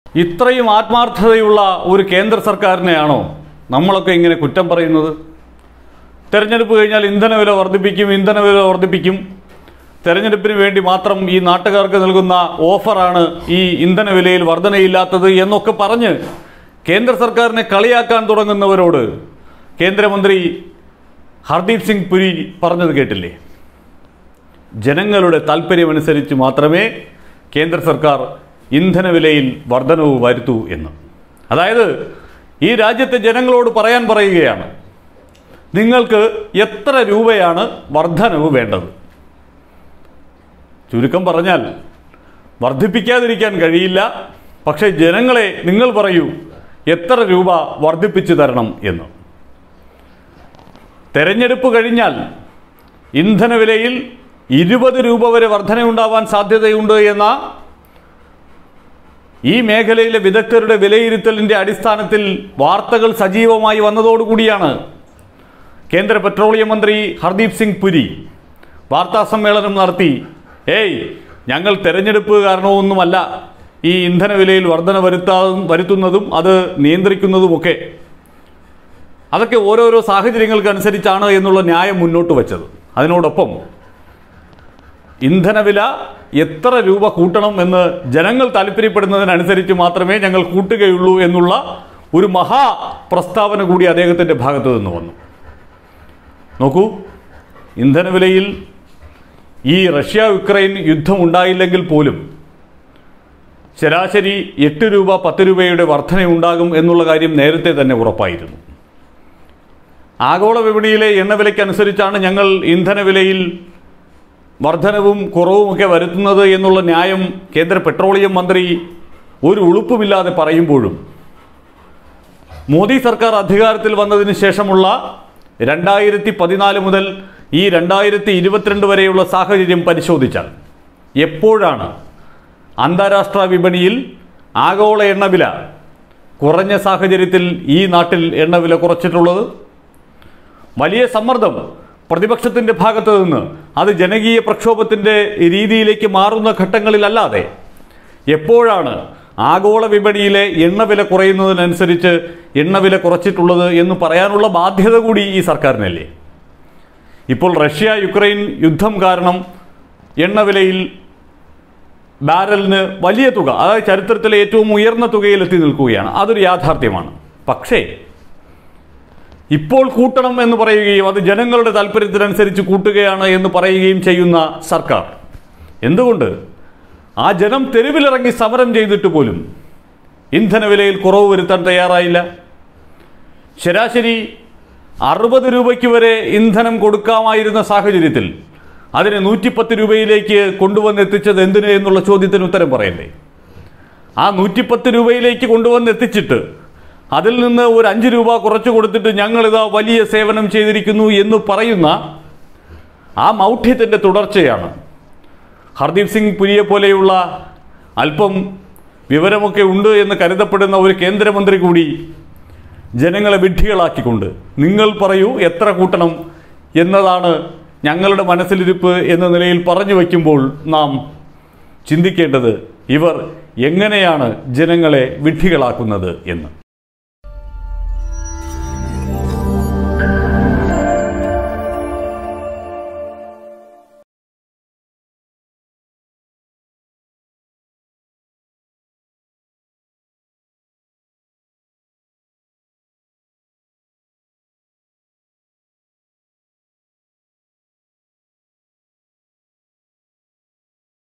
ഇത്രയും ആത്മാർത്ഥതയുള്ള ഒരു കേന്ദ്ര സർക്കാരിനെയാണോ നമ്മളൊക്കെ ഇങ്ങനെ കുറ്റം പറയുന്നത് തെരഞ്ഞെടുപ്പ് കഴിഞ്ഞാൽ ഇന്ധനവില വർദ്ധിപ്പിക്കും ഇന്ധനവില വർദ്ധിപ്പിക്കും തെരഞ്ഞെടുപ്പിന് വേണ്ടി മാത്രം ഈ നാട്ടുകാർക്ക് നൽകുന്ന ഓഫറാണ് ഈ ഇന്ധനവിലയിൽ വർധനയില്ലാത്തത് എന്നൊക്കെ പറഞ്ഞ് കേന്ദ്ര സർക്കാരിനെ കളിയാക്കാൻ തുടങ്ങുന്നവരോട് കേന്ദ്രമന്ത്രി ഹർദീപ് സിംഗ് പുരി പറഞ്ഞത് കേട്ടില്ലേ ജനങ്ങളുടെ താല്പര്യമനുസരിച്ച് മാത്രമേ കേന്ദ്ര സർക്കാർ ഇന്ധനവിലയിൽ വർധനവ് വരുത്തൂ എന്ന് അതായത് ഈ രാജ്യത്തെ ജനങ്ങളോട് പറയാൻ പറയുകയാണ് നിങ്ങൾക്ക് എത്ര രൂപയാണ് വർധനവ് വേണ്ടത് ചുരുക്കം പറഞ്ഞാൽ വർദ്ധിപ്പിക്കാതിരിക്കാൻ കഴിയില്ല പക്ഷേ ജനങ്ങളെ നിങ്ങൾ പറയൂ എത്ര രൂപ വർദ്ധിപ്പിച്ചു തരണം എന്ന് തെരഞ്ഞെടുപ്പ് കഴിഞ്ഞാൽ ഇന്ധനവിലയിൽ ഇരുപത് രൂപ വരെ വർധനയുണ്ടാവാൻ സാധ്യതയുണ്ട് എന്ന ഈ മേഖലയിലെ വിദഗ്ധരുടെ വിലയിരുത്തലിന്റെ അടിസ്ഥാനത്തിൽ വാർത്തകൾ സജീവമായി വന്നതോടുകൂടിയാണ് കേന്ദ്ര പെട്രോളിയം മന്ത്രി ഹർദീപ് സിംഗ് പുരി വാർത്താ സമ്മേളനം നടത്തി ഏയ് ഞങ്ങൾ തെരഞ്ഞെടുപ്പ് കാരണമൊന്നുമല്ല ഈ ഇന്ധനവിലയിൽ വർധന വരുത്താ വരുത്തുന്നതും അത് നിയന്ത്രിക്കുന്നതുമൊക്കെ അതൊക്കെ ഓരോരോ സാഹചര്യങ്ങൾക്കനുസരിച്ചാണ് എന്നുള്ള ന്യായം മുന്നോട്ട് വച്ചത് അതിനോടൊപ്പം ഇന്ധനവില എത്ര രൂപ കൂട്ടണം എന്ന് ജനങ്ങൾ താല്പര്യപ്പെടുന്നതിനനുസരിച്ച് മാത്രമേ ഞങ്ങൾ കൂട്ടുകയുള്ളൂ എന്നുള്ള ഒരു മഹാ പ്രസ്താവന കൂടി അദ്ദേഹത്തിൻ്റെ ഭാഗത്തു നിന്ന് വന്നു നോക്കൂ ഇന്ധനവിലയിൽ ഈ റഷ്യ യുക്രൈൻ യുദ്ധം ഉണ്ടായില്ലെങ്കിൽ പോലും ശരാശരി എട്ട് രൂപ പത്ത് രൂപയുടെ വർധനയുണ്ടാകും എന്നുള്ള കാര്യം നേരത്തെ തന്നെ ഉറപ്പായിരുന്നു ആഗോള വിപണിയിലെ എണ്ണവിലയ്ക്കനുസരിച്ചാണ് ഞങ്ങൾ ഇന്ധനവിലയിൽ വർധനവും കുറവുമൊക്കെ വരുത്തുന്നത് എന്നുള്ള ന്യായം കേന്ദ്ര പെട്രോളിയം മന്ത്രി ഒരു ഉളുപ്പുമില്ലാതെ പറയുമ്പോഴും മോദി സർക്കാർ അധികാരത്തിൽ വന്നതിന് ശേഷമുള്ള രണ്ടായിരത്തി പതിനാല് മുതൽ ഈ രണ്ടായിരത്തി ഇരുപത്തിരണ്ട് വരെയുള്ള സാഹചര്യം പരിശോധിച്ചാൽ എപ്പോഴാണ് അന്താരാഷ്ട്ര വിപണിയിൽ ആഗോള എണ്ണവില കുറഞ്ഞ സാഹചര്യത്തിൽ ഈ നാട്ടിൽ എണ്ണവില കുറച്ചിട്ടുള്ളത് വലിയ സമ്മർദ്ദം പ്രതിപക്ഷത്തിൻ്റെ ഭാഗത്ത് നിന്ന് അത് ജനകീയ പ്രക്ഷോഭത്തിൻ്റെ രീതിയിലേക്ക് മാറുന്ന ഘട്ടങ്ങളിലല്ലാതെ എപ്പോഴാണ് ആഗോള വിപണിയിലെ എണ്ണവില കുറയുന്നതിനനുസരിച്ച് എണ്ണവില കുറച്ചിട്ടുള്ളത് എന്ന് പറയാനുള്ള ബാധ്യത കൂടി ഈ സർക്കാരിനല്ലേ ഇപ്പോൾ റഷ്യ യുക്രൈൻ യുദ്ധം കാരണം എണ്ണവിലയിൽ ബാരലിന് വലിയ തുക അതായത് ചരിത്രത്തിലെ ഏറ്റവും ഉയർന്ന തുകയിൽ എത്തി നിൽക്കുകയാണ് അതൊരു യാഥാർത്ഥ്യമാണ് പക്ഷേ ഇപ്പോൾ കൂട്ടണം എന്ന് പറയുകയും അത് ജനങ്ങളുടെ താല്പര്യത്തിനനുസരിച്ച് കൂട്ടുകയാണ് എന്ന് പറയുകയും ചെയ്യുന്ന സർക്കാർ എന്തുകൊണ്ട് ആ ജനം തെരുവിലിറങ്ങി സമരം ചെയ്തിട്ട് പോലും ഇന്ധനവിലയിൽ കുറവ് വരുത്താൻ തയ്യാറായില്ല ശരാശരി അറുപത് രൂപയ്ക്ക് വരെ ഇന്ധനം കൊടുക്കാമായിരുന്ന സാഹചര്യത്തിൽ അതിനെ നൂറ്റിപ്പത്ത് രൂപയിലേക്ക് കൊണ്ടുവന്നെത്തിച്ചത് എന്തിന് എന്നുള്ള ചോദ്യത്തിന് ഉത്തരം പറയണ്ടേ ആ നൂറ്റിപ്പത്ത് രൂപയിലേക്ക് കൊണ്ടുവന്നെത്തിച്ചിട്ട് അതിൽ നിന്ന് ഒരു അഞ്ച് രൂപ കുറച്ച് കൊടുത്തിട്ട് ഞങ്ങളിതാ വലിയ സേവനം ചെയ്തിരിക്കുന്നു എന്ന് പറയുന്ന ആ മൗഢ്യത്തിൻ്റെ തുടർച്ചയാണ് ഹർദീപ് സിംഗ് പുരിയെ പോലെയുള്ള അല്പം വിവരമൊക്കെ ഉണ്ട് എന്ന് കരുതപ്പെടുന്ന ഒരു കേന്ദ്രമന്ത്രി കൂടി ജനങ്ങളെ വിഡ്ഢികളാക്കിക്കൊണ്ട് നിങ്ങൾ പറയൂ എത്ര കൂട്ടണം എന്നതാണ് ഞങ്ങളുടെ മനസ്സിലിരിപ്പ് എന്ന നിലയിൽ പറഞ്ഞു വയ്ക്കുമ്പോൾ നാം ചിന്തിക്കേണ്ടത് ഇവർ എങ്ങനെയാണ് ജനങ്ങളെ വിഡ്ഢികളാക്കുന്നത് എന്ന്